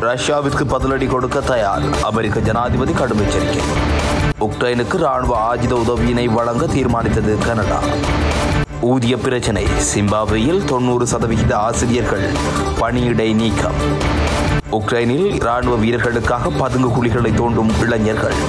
ரஷ்யாவிற்கு பதிலடி கொடுக்க தயார் அமெரிக்க ஜனாதிபதி கடும் எச்சரிக்கை உக்ரைனுக்கு ராணுவ ஆயுத உதவியினை வழங்க தீர்மானித்தது கனடா ஊதிய பிரச்சினை சிம்பாப்வேயில் தொண்ணூறு சதவிகித ஆசிரியர்கள் பணியிடை நீக்கம் உக்ரைனில் ராணுவ வீரர்களுக்காக பதுங்கு குழிகளை தோண்டும் இளைஞர்கள்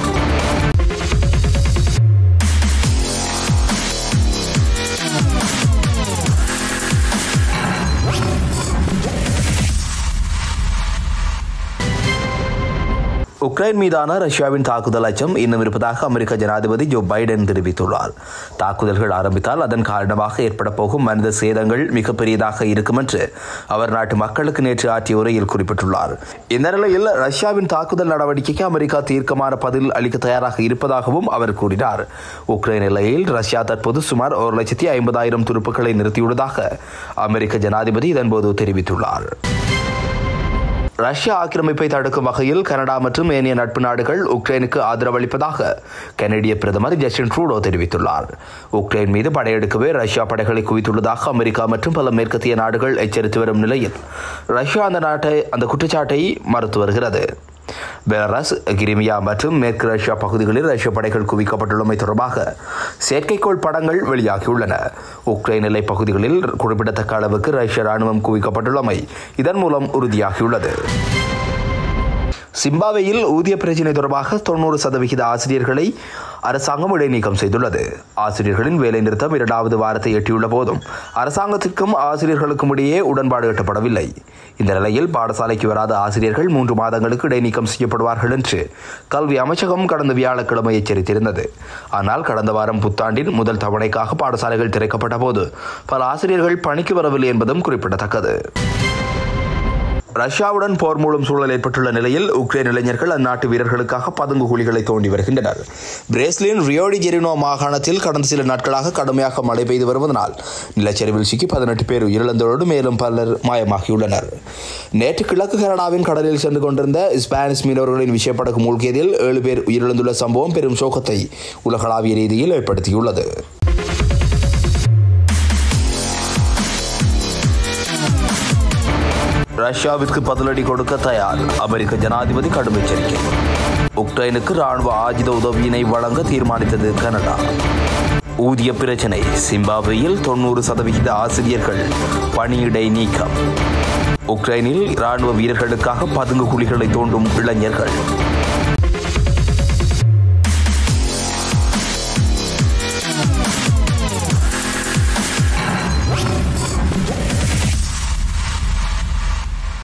உக்ரைன் மீதான ரஷ்யாவின் தாக்குதல் அச்சம் இன்னும் இருப்பதாக அமெரிக்க ஜனாதிபதி ஜோ பைடன் தெரிவித்துள்ளார் தாக்குதல்கள் ஆரம்பித்தால் அதன் காரணமாக ஏற்பட போகும் மனித சேதங்கள் மிகப்பெரியதாக இருக்கும் என்று அவர் நாட்டு மக்களுக்கு நேற்று ஆற்றிய உரையில் குறிப்பிட்டுள்ளார் இந்த நிலையில் ரஷ்யாவின் தாக்குதல் நடவடிக்கைக்கு அமெரிக்கா தீர்க்கமான பதில் அளிக்க தயாராக இருப்பதாகவும் அவர் கூறினார் உக்ரைன் எல்லையில் ரஷ்யா தற்போது சுமார் ஒரு லட்சத்தி ஐம்பதாயிரம் துருப்புக்களை நிறுத்தியுள்ளதாக அமெரிக்க ஜனாதிபதி இதன்போது தெரிவித்துள்ளார் ரஷ்ய ஆக்கிரமிப்பை தடுக்கும் வகையில் கனடா மற்றும் ஏனைய நட்பு நாடுகள் உக்ரைனுக்கு ஆதரவளிப்பதாக கனடிய பிரதமர் ஜஸ்டின் ட்ரூடோ தெரிவித்துள்ளார் உக்ரைன் மீது படையெடுக்கவே ரஷ்யா படைகளை குவித்துள்ளதாக அமெரிக்கா மற்றும் பல மேற்கத்திய நாடுகள் எச்சரித்து வரும் நிலையில் ரஷ்யா அந்த நாட்டை அந்த குற்றச்சாட்டை மறுத்து வருகிறது பெலரஸ் கிரிமியா மற்றும் மேற்கு ரஷ்யா பகுதிகளில் ரஷ்ய படைகள் குவிக்கப்பட்டுள்ளமை தொடர்பாக செயற்கைக்கோள் படங்கள் வெளியாகியுள்ளன உக்ரைன் எல்லை பகுதிகளில் குறிப்பிடத்தக்க அளவுக்கு ரஷ்ய ராணுவம் குவிக்கப்பட்டுள்ளமை இதன் மூலம் உறுதியாகியுள்ளது சிம்பாவேயில் ஊதிய பிரச்சினை தொடர்பாக தொண்ணூறு சதவிகித ஆசிரியர்களை அரசாங்கம் இடைநீக்கம் செய்துள்ளது ஆசிரியர்களின் வேலைநிறுத்தம் இரண்டாவது வாரத்தை எட்டியுள்ள போதும் அரசாங்கத்திற்கும் ஆசிரியர்களுக்கும் இடையே உடன்பாடு எட்டப்படவில்லை இந்த நிலையில் பாடசாலைக்கு வராத ஆசிரியர்கள் மூன்று மாதங்களுக்கு இடைநீக்கம் செய்யப்படுவார்கள் என்று கல்வி அமைச்சகம் கடந்த வியாழக்கிழமை எச்சரித்திருந்தது ஆனால் கடந்த வாரம் புத்தாண்டின் முதல் தவணைக்காக பாடசாலைகள் திறக்கப்பட்ட போது பல ஆசிரியர்கள் பணிக்கு வரவில்லை என்பதும் குறிப்பிடத்தக்கது ரஷ்யாவுடன் போர் மூலம் சூழல் ஏற்பட்டுள்ள நிலையில் உக்ரைன் இளைஞர்கள் அந்நாட்டு வீரர்களுக்காக பதுங்கு குழிகளை தோண்டி வருகின்றனர் பிரேஸ்லின் ரியோடி ஜெரினோ மாகாணத்தில் கடந்த சில நாட்களாக கடுமையாக மழை பெய்து வருவதனால் நிலச்சரிவில் சிக்கி பதினெட்டு பேர் உயிரிழந்ததோடு மேலும் பலர் மாயமாகியுள்ளனர் நேற்று கிழக்கு கனடாவின் கடலில் சென்று கொண்டிருந்த ஸ்பானிஷ் மீனவர்களின் விஷயப்படகு மூழ்கியதில் ஏழு பேர் உயிரிழந்துள்ள சம்பவம் பெரும் சோகத்தை உலகளாவிய ரீதியில் ஏற்படுத்தியுள்ளது ரஷ்யாவிற்கு பதிலடி கொடுக்க தயார் அமெரிக்க ஜனாதிபதி கடும் எச்சரிக்கை உக்ரைனுக்கு ராணுவ ஆயுத உதவியினை வழங்க தீர்மானித்தது கனடா ஊதிய பிரச்சினை சிம்பாப்வேயில் தொண்ணூறு சதவிகித ஆசிரியர்கள் பணியிடை நீக்கம் உக்ரைனில் ராணுவ வீரர்களுக்காக பதுங்கு குழிகளை தோண்டும் இளைஞர்கள்